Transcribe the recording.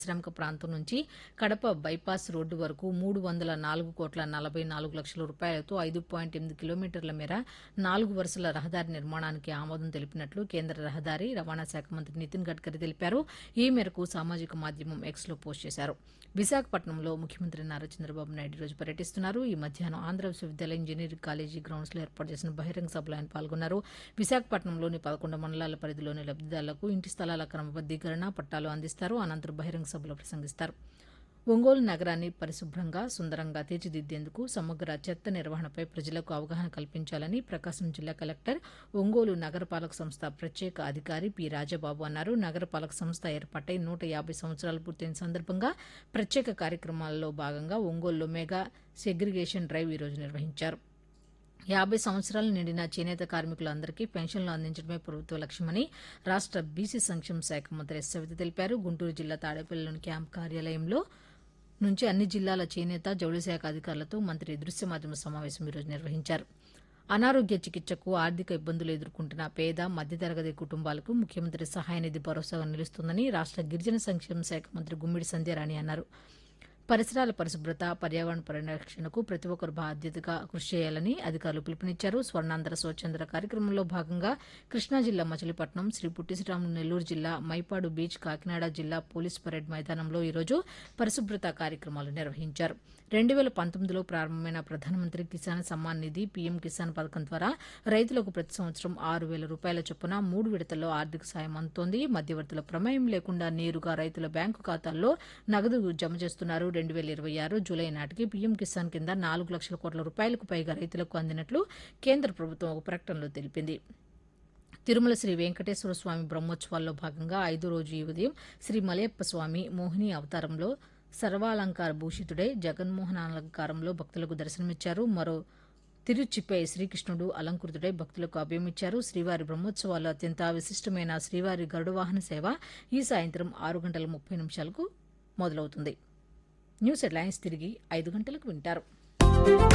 శ్రామిక ప్రాంతం నుంచి కడప బైపాస్ రోడ్డు వరకు మూడు వందల నాలుగు కోట్ల నలభై నాలుగు లక్షల రూపాయలతో ఐదు పాయింట్ ఎనిమిది కిలోమీటర్ల మేర నాలుగు వరుసల రహదారి నిర్మాణానికి ఆమోదం తెలిపినట్లు కేంద్ర రహదారి రవాణా శాఖ మంత్రి నితిన్ గడ్కరీ తెలిపారు ఈ మేరకు సామాజిక మాధ్యమం ఎక్స్లో పోస్ట్ చేశారు విశాఖపట్నంలో ముఖ్యమంత్రి నారా చంద్రబాబు నాయుడు ఈరోజు పర్యటిస్తున్నారు ఈ మధ్యాహ్నం ఆంధ్ర విశ్వవిద్యాలయ ఇంజనీరింగ్ కాలేజీ గ్రౌండ్స్ లో ఏర్పాటు చేసిన బహిరంగ సభలో ఆయన పాల్గొన్నారు విశాఖపట్నంలోని పదకొండు మండలాల పరిధిలోని లబ్దిదారులకు ఇంటి స్థలాల క్రమబద్దీకరణ పట్టాలు అందిస్తారు అనంతరం బహిరంగ సభలో ప్రసంగిస్తారు ఒంగోలు నగరాన్ని పరిశుభ్రంగా సుందరంగా తీర్చిదిద్దేందుకు సమగ్ర చెత్త నిర్వహణపై ప్రజలకు అవగాహన కల్పించాలని ప్రకాశం జిల్లా కలెక్టర్ ఒంగోలు నగరపాలక సంస్థ ప్రత్యేక అధికారి పి రాజబాబు అన్నారు నగరపాలక సంస్థ ఏర్పాటై నూట యాభై సంవత్సరాలు పూర్తయిన సందర్భంగా ప్రత్యేక కార్యక్రమాల్లో భాగంగా ఒంగోలులో మెగా సెగ్రిగేషన్ డ్రైవ్ ఈరోజు నిర్వహించారు యాభై సంవత్సరాలు నిండిన చేనేత కార్మికులందరికీ పెన్షన్లు అందించడమే ప్రభుత్వ లక్ష్యమని రాష్ట బీసీ సంక్షేమ శాఖ మంత్రి ఎస్ సవిత తెలిపారు గుంటూరు జిల్లా తాడేపల్లిలోని క్యాంప్ కార్యాలయంలో నుంచి అన్ని జిల్లాల చేనేత జౌళి శాఖ అధికారులతో మంత్రి దృశ్య మాధ్యమ సమావేశం ఈరోజు నిర్వహించారు అనారోగ్య చికిత్సకు ఆర్థిక ఇబ్బందులు ఎదుర్కొంటున్న పేద మధ్యతరగతి కుటుంబాలకు ముఖ్యమంత్రి సహాయ నిధి భరోసాగా నిలుస్తుందని రాష్ట గిరిజన సంక్షేమ శాఖ మంత్రి గుమ్మిడి సంధ్యారాణి అన్నారు పరిసరాల పరిశుభ్రత పర్యావరణ పరిరక్షణకు ప్రతి ఒక్కరు బాధ్యతగా కృషి చేయాలని అధికారులు పిలుపునిచ్చారు స్వర్ణాంధ్ర స్వచ్ఛంద్ర కార్యక్రమంలో భాగంగా కృష్ణా జిల్లా మచిలీపట్నం శ్రీ పుట్టి శ్రీరాములు నెల్లూరు జిల్లా మైపాడు బీచ్ కాకినాడ జిల్లా పోలీస్ పరేడ్ మైదానంలో ఈరోజు పరిశుభ్రత కార్యక్రమాలు నిర్వహించారు రెండు వేల పంతొమ్మిదిలో ప్రారంభమైన ప్రధానమంత్రి కిసాన్ సమ్మాన్ నిధి పీఎం కిసాన్ పథకం ద్వారా రైతులకు ప్రతి సంవత్సరం ఆరు వేల రూపాయల చొప్పున మూడు విడతల్లో ఆర్థిక సాయం అందుతోంది మధ్యవర్తుల ప్రమేయం లేకుండా నేరుగా రైతుల బ్యాంకు ఖాతాల్లో నగదు జమ చేస్తున్నారు రెండు వేల ఇరవై ఆరు జూలై నాటికి పీఎం కిసాన్ కింద నాలుగు లక్షల కోట్ల రూపాయలకు పైగా రైతులకు అందినట్లు కేంద్ర ప్రభుత్వం ఒక ప్రకటనలో తెలిపింది తిరుమల శ్రీ వెంకటేశ్వర స్వామి బ్రహ్మోత్సవాల్లో భాగంగా ఐదో రోజు ఈ ఉదయం శ్రీ మలయప్ప స్వామి మోహిని అవతారంలో సర్వాలంకార భూషితుడై జగన్మోహన అలంకారంలో భక్తులకు దర్శనమిచ్చారు మరో తిరుచిపై శ్రీకృష్ణుడు అలంకృతుడై భక్తులకు అభయమిచ్చారు శ్రీవారి బ్రహ్మోత్సవాల్లో అత్యంత విశిష్టమైన శ్రీవారి గరుడ వాహన సేవ ఈ సాయంత్రం ఆరు గంటల ముప్పై నిమిషాలకు మొదలవుతుంది న్యూస్ హెడ్లైన్స్ తిరిగి ఐదు గంటలకు వింటారు